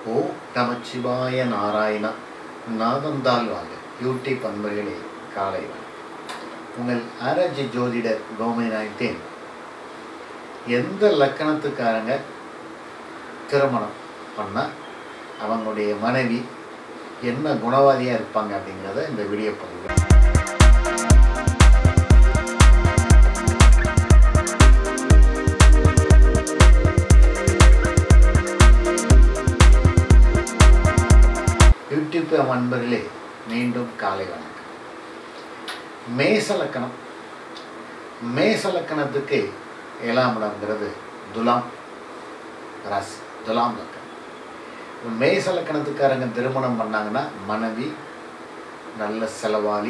ஓ நமச்சிவாய நாராயணா நாதந்தால் வாங்க யூடியூப் அன்பர்களே காலை வணக்கம். உங்கள் ஆராய்ச்சி ஜோதிடர் கோமை நாயத்தேன் எந்த லக்கணத்துக்காரங்க திருமணம் பண்ணால் அவங்களுடைய மனைவி என்ன குணவாதியாக இருப்பாங்க அப்படிங்கிறத இந்த வீடியோ பதிவு யூடியூப் அன்பர்களே மீண்டும் காலை வணக்கம் மேச லக்கணம் மேச லக்கணத்துக்கு ஏழாம் இடம்ங்கிறது துலாம் ராசி துலாம் லக்கணம் மேச லக்கணத்துக்காரங்க திருமணம் பண்ணாங்கன்னா மனைவி நல்ல செலவாளி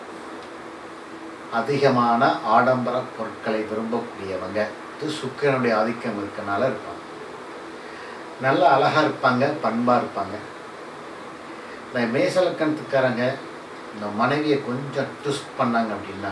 அதிகமான ஆடம்பர பொருட்களை விரும்பக்கூடியவங்க இது சுக்கிரனுடைய ஆதிக்கம் இருக்கனால இருப்பாங்க நல்ல அழகாக இருப்பாங்க பண்பாக இருப்பாங்க இந்த மேசலக்கணத்துக்காரங்க இந்த மனைவியை கொஞ்சம் ட்விஸ்ட் பண்ணாங்க அப்படின்னா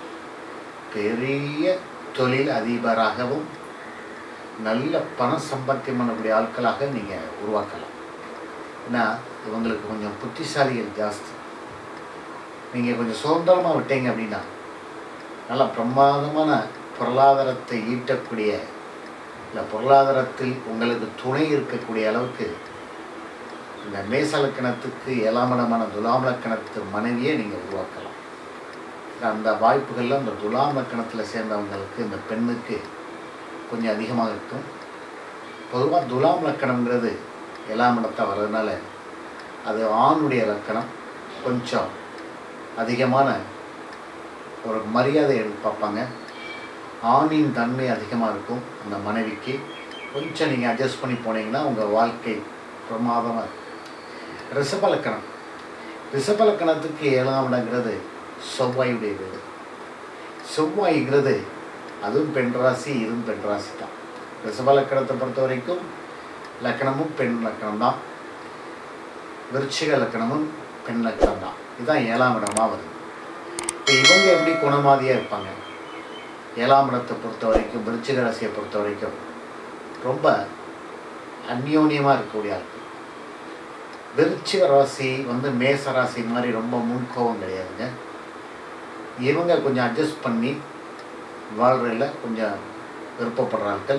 பெரிய தொழில் அதிபராகவும் நல்ல பணம் சம்பாத்தியம் பண்ணக்கூடிய ஆட்களாக நீங்கள் உருவாக்கலாம் ஏன்னா இவங்களுக்கு கொஞ்சம் புத்திசாலிகள் ஜாஸ்தி நீங்கள் கொஞ்சம் சுதந்திரமாக விட்டீங்க அப்படின்னா நல்ல பிரமாதமான பொருளாதாரத்தை ஈட்டக்கூடிய இல்லை பொருளாதாரத்தில் உங்களுக்கு துணை இருக்கக்கூடிய அளவுக்கு இந்த மேசலக்கணத்துக்கு ஏழாம் இடமான துலாம் லக்கணத்து மனைவியை நீங்கள் உருவாக்கலாம் அந்த வாய்ப்புகள்லாம் இந்த துலாம் லக்கணத்தில் சேர்ந்தவங்களுக்கு இந்த பெண்ணுக்கு கொஞ்சம் அதிகமாக இருக்கும் பொதுவாக துலாம் லக்கணம்ங்கிறது ஏழாம் இடத்தை வர்றதுனால அது ஆணுடைய லக்கணம் கொஞ்சம் அதிகமான ஒரு மரியாதை எதிர்பார்ப்பாங்க ஆணின் தன்மை அதிகமாக இருக்கும் அந்த மனைவிக்கு கொஞ்சம் நீங்கள் அட்ஜஸ்ட் பண்ணி போனீங்கன்னா உங்கள் வாழ்க்கை பிரமாதமாக இருக்கும் ரிஷபலக்கணம் ரிஷபலக்கணத்துக்கு ஏழாம் இடங்கிறது செவ்வாயுடைய வீடு செவ்வாய்ங்கிறது அதுவும் பெண் ராசி இதுவும் பெண் ராசி தான் ரிஷபலக்கணத்தை பொறுத்த வரைக்கும் லக்கணமும் பெண் லக்கணம் தான் விருச்சிக லக்கணமும் பெண் லக்கணம் தான் இதுதான் ஏழாம் இடமாக வருது இப்போ இவங்க எப்படி குணமாதியாக இருப்பாங்க ஏழாம் இடத்தை பொறுத்த வரைக்கும் விருச்சிக ராசியை பொறுத்த வரைக்கும் ரொம்ப அந்யோன்யமாக இருக்கக்கூடிய ஆட்கள் விருச்சிக ராசி வந்து மேச ராசி மாதிரி ரொம்ப முன்கோபம் கிடையாதுங்க இவங்க கொஞ்சம் அட்ஜஸ்ட் பண்ணி வாழ்கிறதுல கொஞ்சம் விருப்பப்படுற ஆட்கள்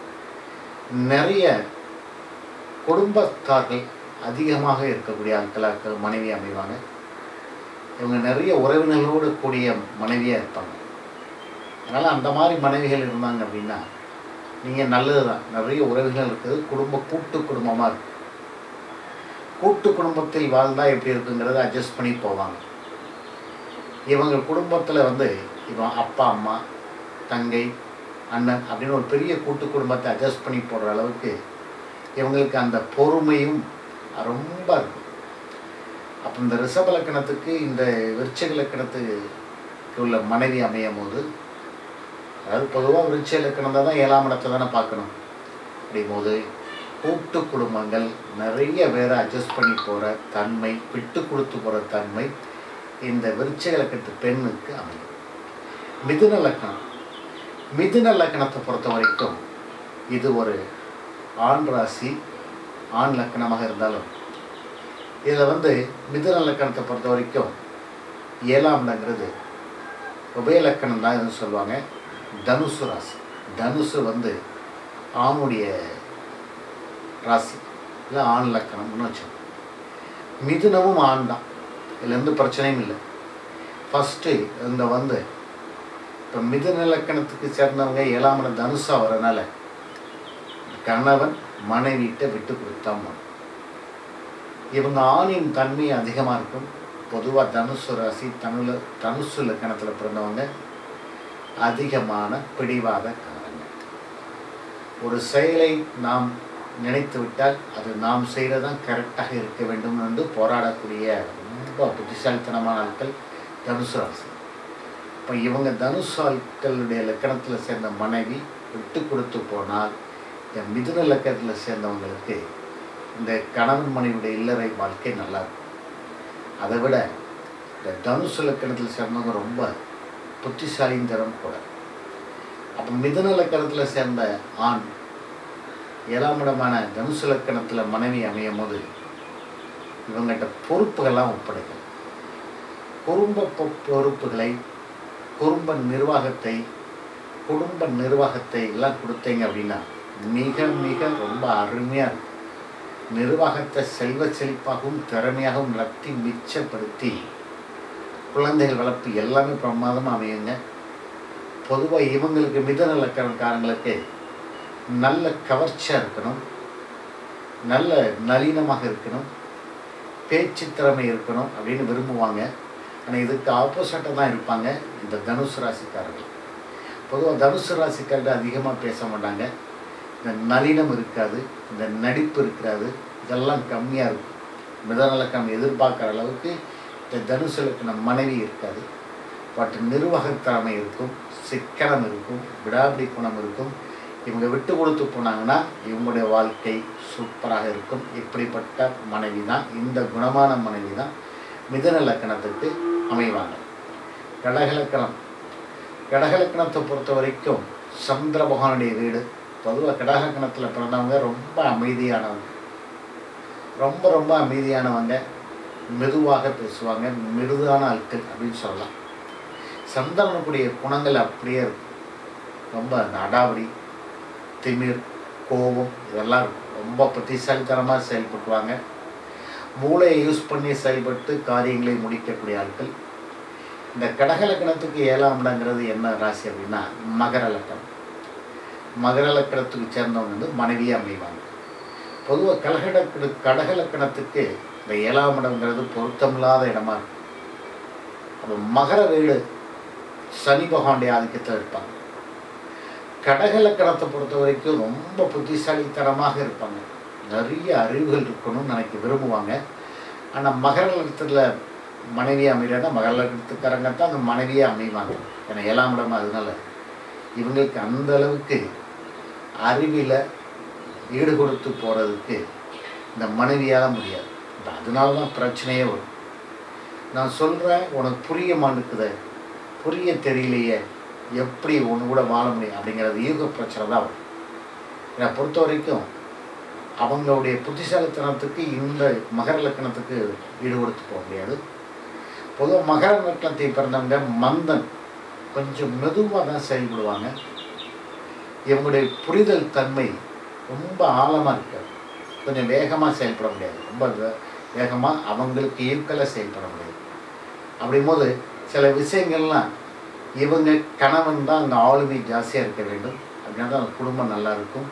நிறைய குடும்பத்தார்கள் அதிகமாக இருக்கக்கூடிய ஆட்களாக மனைவி அமைவாங்க இவங்க நிறைய உறவினர்களோடு கூடிய மனைவியாக இருப்பாங்க அதனால் அந்த மாதிரி மனைவிகள் இருந்தாங்க அப்படின்னா நீங்கள் நல்லது தான் நிறைய உறவினர்கள் இருக்குது குடும்ப கூட்டு குடும்பமாக இருக்கும் கூட்டு குடும்பத்தில் வாழ்ந்தால் எப்படி இருக்குங்கிறத அட்ஜஸ்ட் பண்ணி போவாங்க இவங்க குடும்பத்தில் வந்து இவன் அப்பா அம்மா தங்கை அண்ணன் அப்படின்னு ஒரு பெரிய கூட்டு குடும்பத்தை அட்ஜஸ்ட் பண்ணி போடுற அளவுக்கு இவங்களுக்கு அந்த பொறுமையும் ரொம்ப இருக்கும் அப்போ இந்த ரிஷப லக்கணத்துக்கு இந்த விருச்சக லக்கணத்துக்கு உள்ள மனைவி அமையும் போது அதாவது பொதுவாக விருட்ச இலக்கணம் தான் ஏழாம் இடத்தை தானே பார்க்கணும் அப்படிங்கும்போது கூட்டு குடும்பங்கள் நிறைய பேரை அட்ஜஸ்ட் பண்ணி போகிற தன்மை விட்டு கொடுத்து போகிற தன்மை இந்த விருட்ச இலக்கணத்து பெண்ணுக்கு அமையும் மிதுன லக்கணம் மிதுன லக்கணத்தை பொறுத்த வரைக்கும் இது ஒரு ஆண் ராசி ஆண் லக்கணமாக இருந்தாலும் இதில் வந்து மிதுன லக்கணத்தை பொறுத்த வரைக்கும் ஏழாம் இடங்கிறது உபய லக்கணம் தான் எதுவும் சொல்லுவாங்க தனுசு ராசி தனுசு வந்து ஆணுடைய ராசி இல்லை ஆண் லக்கணம்னு வச்சோம் மிதுனமும் ஆண் தான் இதில் எந்த பிரச்சனையும் இல்லை ஃபஸ்ட்டு இந்த வந்து இப்போ மிதுன லக்கணத்துக்கு சேர்ந்தவங்க ஏழாம் இடம் தனுஷா வரனால கணவன் மனைவிட்ட விட்டு கொடுத்தாம இவங்க ஆணின் தன்மை அதிகமாக இருக்கும் பொதுவாக தனுசு ராசி தனுல தனுசு லக்கணத்தில் பிறந்தவங்க அதிகமான பிடிவாதக்காரங்க ஒரு செயலை நாம் நினைத்து விட்டால் அது நாம் செய்கிறதான் கரெக்டாக இருக்க வேண்டும் என்று போராடக்கூடிய ரொம்ப புத்திசாலித்தனமான ஆட்கள் தனுசு ராசி இப்போ இவங்க தனுசு ஆட்களுடைய லக்கணத்தில் சேர்ந்த மனைவி விட்டு கொடுத்து போனால் இந்த மிதுன லக்கணத்தில் சேர்ந்தவங்களுக்கு இந்த கணவன் மனைவியுடைய இல்லறை வாழ்க்கை நல்லா இருக்கும் அதை விட இந்த தனுசு லக்கணத்தில் சேர்ந்தவங்க ரொம்ப புத்திசாலியும் தரம் கூட அப்போ மிதுன லக்கணத்தில் சேர்ந்த ஆண் ஏழாம் இடமான தனுசு லக்கணத்தில் மனைவி அமையும் போது இவங்ககிட்ட பொறுப்புகள்லாம் ஒப்படைக்கணும் குடும்ப பொ- பொறுப்புகளை குடும்ப நிர்வாகத்தை குடும்ப நிர்வாகத்தை எல்லாம் கொடுத்தீங்க அப்படின்னா மிக மிக ரொம்ப அருமையாக இருக்கும் நிர்வாகத்தை செல்வ செழிப்பாகவும் திறமையாகவும் நடத்தி மிச்சப்படுத்தி குழந்தைகள் வளர்ப்பு எல்லாமே பிரமாதமாக அமையுங்க பொதுவாக இவங்களுக்கு மிதன லக்கணக்காரங்களுக்கு நல்ல கவர்ச்சியாக இருக்கணும் நல்ல நளினமாக இருக்கணும் பேச்சு திறமை இருக்கணும் அப்படின்னு விரும்புவாங்க ஆனால் இதுக்கு ஆப்போசிட்டாக தான் இருப்பாங்க இந்த தனுசு ராசிக்காரர்கள் பொதுவாக தனுசு ராசிக்காரர்கள் அதிகமாக பேச மாட்டாங்க இந்த நளினம் இருக்காது இந்த நடிப்பு இருக்காது இதெல்லாம் கம்மியாக இருக்கும் மிதநலக்கம் எதிர்பார்க்குற அளவுக்கு இந்த தனுசு லக்கண மனைவி இருக்காது பட் நிர்வாகத்திறமை இருக்கும் சிக்கனம் இருக்கும் விடாபிடி குணம் இருக்கும் இவங்க விட்டு கொடுத்து போனாங்கன்னா இவங்களுடைய வாழ்க்கை சூப்பராக இருக்கும் இப்படிப்பட்ட மனைவி தான் இந்த குணமான மனைவி தான் மிதன லக்கணத்துக்கு அமைவாங்க கடகலக்கணம் கடகலக்கணத்தை பொறுத்த வரைக்கும் சந்திர பகவானுடைய வீடு பொதுவாக கடகலக்கணத்தில் பிறந்தவங்க ரொம்ப அமைதியானவங்க ரொம்ப ரொம்ப அமைதியானவங்க மெதுவாக பேசுவாங்க மிருதான ஆட்கள் அப்படின்னு சொல்லலாம் சந்திரனுக்குரிய குணங்கள் அப்படியே இருக்கும் ரொம்ப அந்த அடாவடி திமிர் கோபம் இதெல்லாம் இருக்கும் ரொம்ப புத்திசாலித்தனமாக செயல்பட்டுவாங்க மூளையை யூஸ் பண்ணி செயல்பட்டு காரியங்களை முடிக்கக்கூடிய ஆட்கள் இந்த கடகலக்கணத்துக்கு ஏழாம் இடங்கிறது என்ன ராசி அப்படின்னா மகர லக்கணம் மகர லக்கணத்துக்கு சேர்ந்தவங்க வந்து மனைவியாக அமைவாங்க பொதுவாக கலகட கடகலக்கணத்துக்கு இந்த ஏழாம் இடங்கிறது பொருத்தமில்லாத இடமா இருக்கும் அப்போ மகர வீடு சனி பகவானுடைய ஆதிக்கத்தில் இருப்பாங்க கடகலக்கணத்தை பொறுத்த வரைக்கும் ரொம்ப புத்திசாலித்தனமாக இருப்பாங்க நிறைய அறிவுகள் இருக்கணும்னு நினைக்க விரும்புவாங்க ஆனால் மகர லக்கணத்தில் மனைவி அமைகிறனா மகர லக்கணத்துக்காரங்க தான் அந்த மனைவியே அமைவாங்க ஏன்னா ஏழாம் இடம் அதனால இவங்களுக்கு அந்த அளவுக்கு அறிவில் ஈடு கொடுத்து போகிறதுக்கு இந்த மனைவியால் முடியாது இப்ப அதனால தான் பிரச்சனையே வரும் நான் சொல்கிறேன் உனக்கு புரிய மாட்டேங்குது புரிய தெரியலையே எப்படி ஒன்று கூட வாழ முடியும் அப்படிங்கிறது ஈக பிரச்சனை தான் வரும் என்னை பொறுத்த வரைக்கும் அவங்களுடைய புத்திசாலித்தனத்துக்கு இந்த மகர லக்கணத்துக்கு ஈடு கொடுத்து போக முடியாது பொதுவாக மகர லக்கணத்தை பிறந்தவங்க மந்தன் கொஞ்சம் மெதுவாக தான் செயல்படுவாங்க இவங்களுடைய புரிதல் தன்மை ரொம்ப ஆழமாக இருக்காது கொஞ்சம் வேகமாக செயல்பட முடியாது ரொம்ப வேகமாக அவங்களுக்கு ஈர்க்கலாக செயல்பட முடியாது அப்படிங்கும்போது சில விஷயங்கள்லாம் இவங்க கணவன் தான் அங்கே ஆளுமை ஜாஸ்தியாக இருக்க வேண்டும் அப்படின்னா தான் அந்த குடும்பம் நல்லா இருக்கும்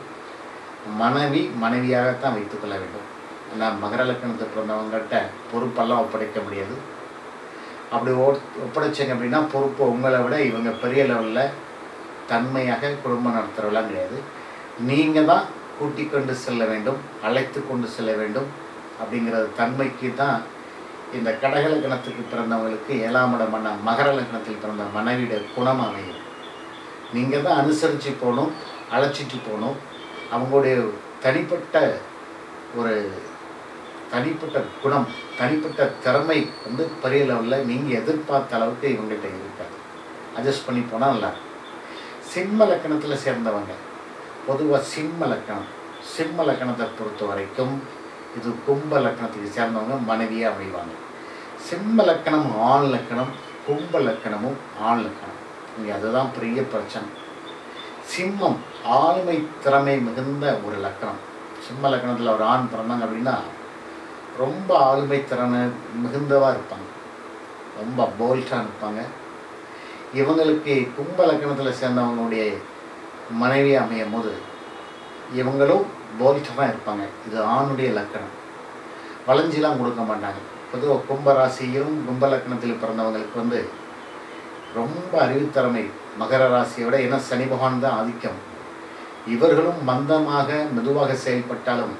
மனைவி மனைவியாகத்தான் வைத்துக்கொள்ள வேண்டும் ஏன்னா மகர லக்கணத்தை பிறந்தவங்ககிட்ட பொறுப்பெல்லாம் ஒப்படைக்க முடியாது அப்படி ஓ ஒப்படைச்சிங்க அப்படின்னா பொறுப்பு உங்களை விட இவங்க பெரிய லெவலில் தன்மையாக குடும்பம் நடத்துகிறவெல்லாம் கிடையாது நீங்கள் தான் கூட்டிக் கொண்டு செல்ல வேண்டும் அழைத்து கொண்டு செல்ல வேண்டும் அப்படிங்கிற தன்மைக்கு தான் இந்த கடகலக்கணத்துக்கு பிறந்தவங்களுக்கு ஏழாம் இடமான மகர லக்கணத்தில் பிறந்த மனைவியுடைய குணம் அமையும் நீங்கள் தான் அனுசரித்து போகணும் அழைச்சிட்டு போகணும் அவங்களுடைய தனிப்பட்ட ஒரு தனிப்பட்ட குணம் தனிப்பட்ட திறமை வந்து பெரிய லெவலில் நீங்கள் எதிர்பார்த்த அளவுக்கு இவங்ககிட்ட இருக்காது அட்ஜஸ்ட் பண்ணி போனால் நல்லா இருக்கும். சிம்ம லக்கணத்தில் சேர்ந்தவங்க பொதுவாக சிம்ம லக்கணம் சிம்ம லக்கணத்தை பொறுத்த வரைக்கும் இது கும்ப லக்கணத்துக்கு சேர்ந்தவங்க மனைவியாக அமைவாங்க சிம்ம லக்கணம் ஆண் லக்கணம் கும்ப லக்கணமும் ஆண் லக்கணம் இங்கே அதுதான் பெரிய பிரச்சனை சிம்மம் ஆளுமை திறமை மிகுந்த ஒரு லக்கணம் சிம்ம லக்கணத்தில் ஒரு ஆண் பிறந்தாங்க அப்படின்னா ரொம்ப ஆளுமை திறமை மிகுந்தவாக இருப்பாங்க ரொம்ப போல்ட்டாக இருப்பாங்க இவங்களுக்கு கும்ப லக்கணத்தில் சேர்ந்தவங்களுடைய மனைவி அமையும் போது இவங்களும் போல்ட்டாக தான் இருப்பாங்க இது ஆணுடைய லக்கணம் வளைஞ்சிலாம் கொடுக்க மாட்டாங்க பொதுவாக கும்ப ராசியிலும் கும்ப லக்கணத்தில் பிறந்தவங்களுக்கு வந்து ரொம்ப அறிவுத்திறமை மகர ராசியை விட ஏன்னா சனி பகவான் தான் ஆதிக்கம் இவர்களும் மந்தமாக மெதுவாக செயல்பட்டாலும்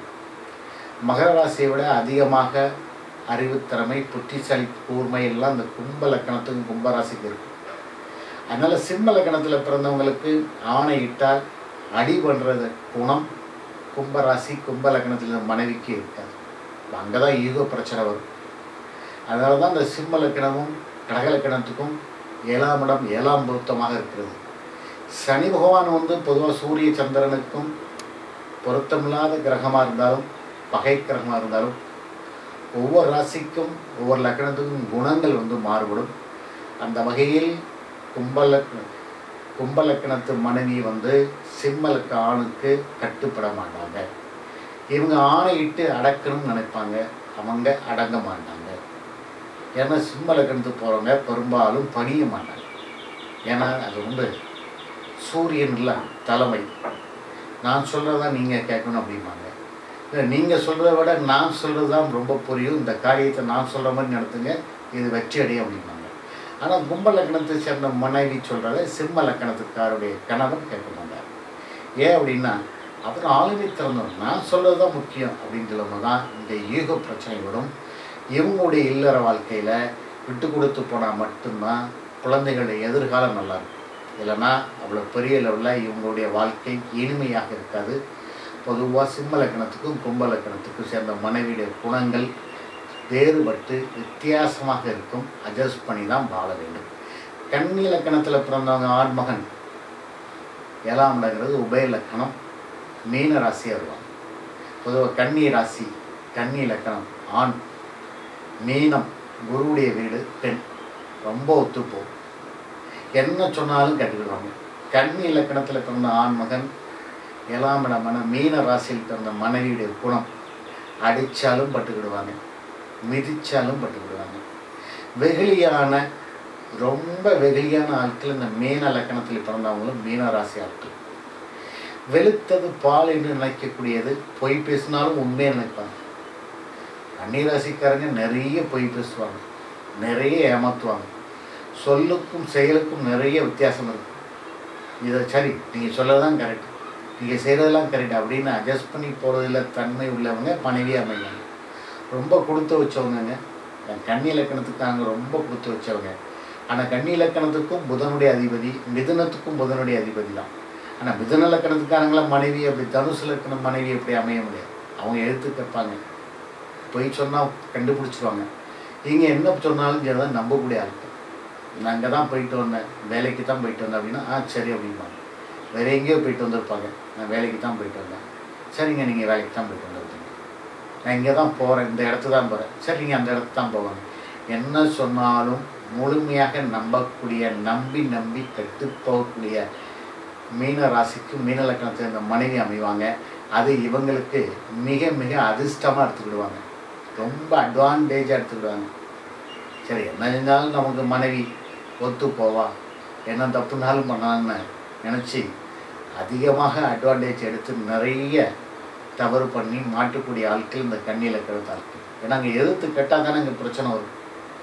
மகர ராசியை விட அதிகமாக அறிவுத்திறமை புத்திசாலி கூர்மை எல்லாம் இந்த கும்ப லக்கணத்துக்கும் கும்ப ராசிக்கு இருக்கும் அதனால சிம்ம லக்கணத்தில் பிறந்தவங்களுக்கு ஆணையிட்டால் அடி பண்ணுறது குணம் கும்ப ராசி கும்ப லக்கணத்தில் இருந்த மனைவிக்கு இருக்காது அங்கே தான் ஈகோ பிரச்சனை வரும் அதனால தான் இந்த சிம்ம லக்கணமும் கடக லக்கணத்துக்கும் ஏழாம் இடம் ஏழாம் பொருத்தமாக இருக்கிறது சனி பகவான் வந்து பொதுவாக சூரிய சந்திரனுக்கும் பொருத்தமில்லாத கிரகமாக இருந்தாலும் பகை கிரகமாக இருந்தாலும் ஒவ்வொரு ராசிக்கும் ஒவ்வொரு லக்கணத்துக்கும் குணங்கள் வந்து மாறுபடும் அந்த வகையில் கும்பலக் கும்பலக்கணத்து மனைவி வந்து சிம்மலக்க ஆணுக்கு கட்டுப்பட மாட்டாங்க இவங்க ஆணையிட்டு அடக்கணும்னு நினைப்பாங்க அவங்க அடங்க மாட்டாங்க ஏன்னா சிம்மலக்கணத்துக்கு போகிறவங்க பெரும்பாலும் பணிய மாட்டாங்க ஏன்னா அது வந்து சூரியன்ல தலைமை நான் சொல்கிறதா நீங்கள் கேட்கணும் அப்படிம்பாங்க இல்லை நீங்கள் சொல்கிறத விட நான் சொல்கிறது தான் ரொம்ப புரியும் இந்த காரியத்தை நான் சொல்கிற மாதிரி நடத்துங்க இது வெற்றி அடையும் அப்படிம்பாங்க ஆனால் கும்ப லக்கணத்தை சேர்ந்த மனைவி சொல்கிறத சிம்ம லக்கணத்துக்காருடைய கணவன் கேட்க மாட்டார் ஏன் அப்படின்னா அவர் ஆளுமை திறந்தவர் நான் சொல்கிறது தான் முக்கியம் அப்படின்னு சொல்லும்போது தான் இந்த ஈகோ பிரச்சனை வரும் இவங்களுடைய இல்லற வாழ்க்கையில் விட்டு கொடுத்து போனால் மட்டும்தான் குழந்தைகளுடைய எதிர்காலம் நல்லா இருக்கும் இல்லைன்னா அவ்வளோ பெரிய லெவலில் இவங்களுடைய வாழ்க்கை இனிமையாக இருக்காது பொதுவாக சிம்ம லக்கணத்துக்கும் கும்ப லக்கணத்துக்கும் சேர்ந்த மனைவியுடைய குணங்கள் வேறுபட்டு வித்தியாசமாக இருக்கும் அட்ஜஸ்ட் பண்ணி தான் வாழ வேண்டும் கன்னி லக்கணத்தில் பிறந்தவங்க ஆண்மகன் ஏழாம் இடங்கிறது உபய லக்கணம் மீன ராசியாக வருவாங்க பொதுவாக கன்னி ராசி கன்னி லக்கணம் ஆண் மீனம் குருவுடைய வீடு பெண் ரொம்ப ஒத்துப்போம் என்ன சொன்னாலும் கட்டுக்கிடுவாங்க கன்னி இலக்கணத்தில் பிறந்த ஆண்மகன் ஏழாம் இடமான மீன ராசியில் பிறந்த மனைவியுடைய குணம் அடித்தாலும் பட்டுக்கிடுவாங்க மிதிச்சாலும் பட்டுக்கிடுவாங்க வெகுளியான ரொம்ப வெகுளியான ஆட்கள் இந்த மீன லக்கணத்தில் பிறந்தவங்களும் மீன ராசி ஆட்கள் வெளுத்தது பால் என்று நினைக்கக்கூடியது பொய் பேசினாலும் உண்மையை நினைப்பாங்க கன்னிராசிக்காரங்க நிறைய பொய் பேசுவாங்க நிறைய ஏமாற்றுவாங்க சொல்லுக்கும் செயலுக்கும் நிறைய வித்தியாசம் இருக்கும் இதை சரி நீங்கள் சொல்லதான் கரெக்ட் நீங்கள் செய்கிறதெல்லாம் கரெக்ட் அப்படின்னு அட்ஜஸ்ட் பண்ணி போகிறதுல தன்மை உள்ளவங்க மனைவி அமைவாங்க ரொம்ப கொடுத்து வச்சவங்கங்க கன்னி இலக்கணத்துக்காங்க ரொம்ப கொடுத்து வச்சவங்க ஆனால் கன்னி இலக்கணத்துக்கும் புதனுடைய அதிபதி மிதுனத்துக்கும் புதனுடைய அதிபதி தான் ஆனால் மிதுன இலக்கணத்துக்காரங்களாம் மனைவி அப்படி தனுசு இலக்கணம் மனைவி எப்படி அமைய முடியாது அவங்க எழுத்து கேட்பாங்க பொய் சொன்னால் கண்டுபிடிச்சிருவாங்க நீங்கள் என்ன சொன்னாலும் சரி தான் நம்பக்கூடிய ஆட்கள் நான் அங்கே தான் போயிட்டு வந்தேன் வேலைக்கு தான் போயிட்டு வந்தேன் அப்படின்னா ஆ சரி அப்படிம்பாங்க வேற எங்கேயோ போயிட்டு வந்திருப்பாங்க நான் வேலைக்கு தான் போயிட்டு வந்தேன் சரிங்க நீங்கள் வேலைக்கு தான் போயிட்டு வந்திருப்பீங்க நான் இங்கே தான் போகிறேன் இந்த இடத்து தான் போகிறேன் சரி நீங்கள் அந்த இடத்து தான் போவாங்க என்ன சொன்னாலும் முழுமையாக நம்பக்கூடிய நம்பி நம்பி கெட்டு போகக்கூடிய மீன ராசிக்கு மீன லக்கணத்தை இந்த மனைவி அமைவாங்க அது இவங்களுக்கு மிக மிக அதிர்ஷ்டமாக எடுத்துக்கிடுவாங்க ரொம்ப அட்வான்டேஜாக எடுத்துக்கிடுவாங்க சரி என்ன செஞ்சாலும் நமக்கு மனைவி ஒத்து போவா என்ன தப்புனாலும் பண்ணான்னு நினச்சி அதிகமாக அட்வான்டேஜ் எடுத்து நிறைய தவறு பண்ணி மாட்டக்கூடிய ஆட்கள் இந்த கண்ணியில் இருக்கிற ஆட்கள் ஏன்னா அங்கே எதிர்த்து கேட்டால் தானே இங்கே பிரச்சனை வரும்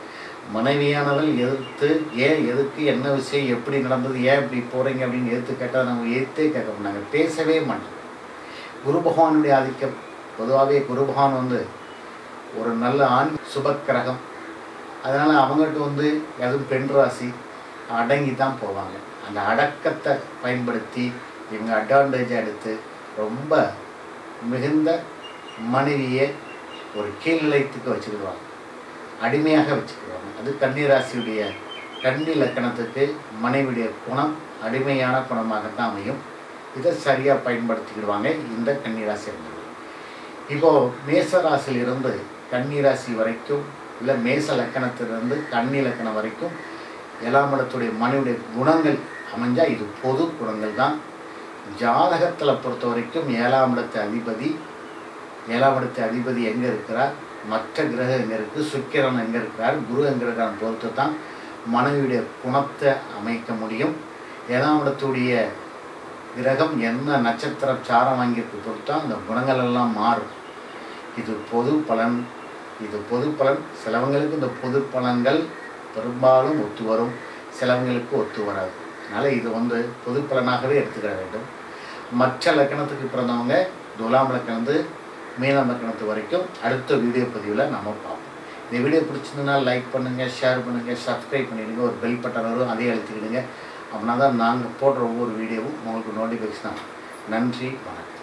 மனைவியானவள் எதிர்த்து ஏன் எதுக்கு என்ன விஷயம் எப்படி நடந்தது ஏன் இப்படி போகிறீங்க அப்படின்னு எதிர்த்து கேட்டால் நம்ம எதிர்த்தே கேட்க மாட்டாங்க பேசவே மாட்டோம் குரு பகவானுடைய ஆதிக்கம் பொதுவாகவே குரு பகவான் வந்து ஒரு நல்ல ஆண் சுபக்கிரகம் அதனால் அவங்ககிட்ட வந்து எதுவும் பெண் ராசி அடங்கி தான் போவாங்க அந்த அடக்கத்தை பயன்படுத்தி இவங்க அட்வான்டேஜாக எடுத்து ரொம்ப மிகுந்த மனைவியை ஒரு கீழ்நிலையத்துக்கு வச்சுக்கிடுவாங்க அடிமையாக வச்சுக்கிடுவாங்க அது கன்னிராசியுடைய கன்னி லக்கணத்துக்கு மனைவியுடைய குணம் அடிமையான குணமாகத்தான் அமையும் இதை சரியாக பயன்படுத்திக்கிடுவாங்க இந்த கன்னிராசி இருந்தது இப்போது மேச ராசியிலிருந்து கன்னிராசி வரைக்கும் இல்லை மேச லக்கணத்திலிருந்து கன்னி லக்கணம் வரைக்கும் ஏழாம் இடத்துடைய மனைவியுடைய குணங்கள் அமைஞ்சால் இது பொது குணங்கள் தான் ஜாதகத்தில் பொறுத்த வரைக்கும் ஏழாம் இடத்து அதிபதி ஏழாம் இடத்து அதிபதி எங்கே இருக்கிறார் மற்ற கிரகம் எங்கே இருக்குது சுக்கிரன் எங்கே இருக்கிறார் குரு எங்கே இருக்கிறார் பொறுத்து தான் மனைவியுடைய குணத்தை அமைக்க முடியும் ஏழாம் இடத்துடைய கிரகம் என்ன நட்சத்திர சாரம் வாங்கியிருக்கு பொறுத்தா அந்த குணங்கள் எல்லாம் மாறும் இது பொது பலன் இது பொது பலன் சிலவங்களுக்கு இந்த பொது பலன்கள் பெரும்பாலும் ஒத்து வரும் சிலவங்களுக்கு ஒத்து வராது அதனால் இது வந்து பொது பலனாகவே எடுத்துக்கிட வேண்டும் மற்ற லக்கணத்துக்கு பிறந்தவங்க துலாம் லக்கணத்து மீனம் லக்கணத்து வரைக்கும் அடுத்த வீடியோ பதிவில் நம்ம பார்ப்போம் இந்த வீடியோ பிடிச்சிருந்ததுன்னா லைக் பண்ணுங்கள் ஷேர் பண்ணுங்கள் சப்ஸ்கிரைப் பண்ணிடுங்க ஒரு பெல் பட்டன் வரும் அதையும் அழுத்திக்கிடுங்க அப்படின்னா தான் நாங்கள் போடுற ஒவ்வொரு வீடியோவும் உங்களுக்கு நோட்டிஃபிகேஷன் நன்றி வணக்கம்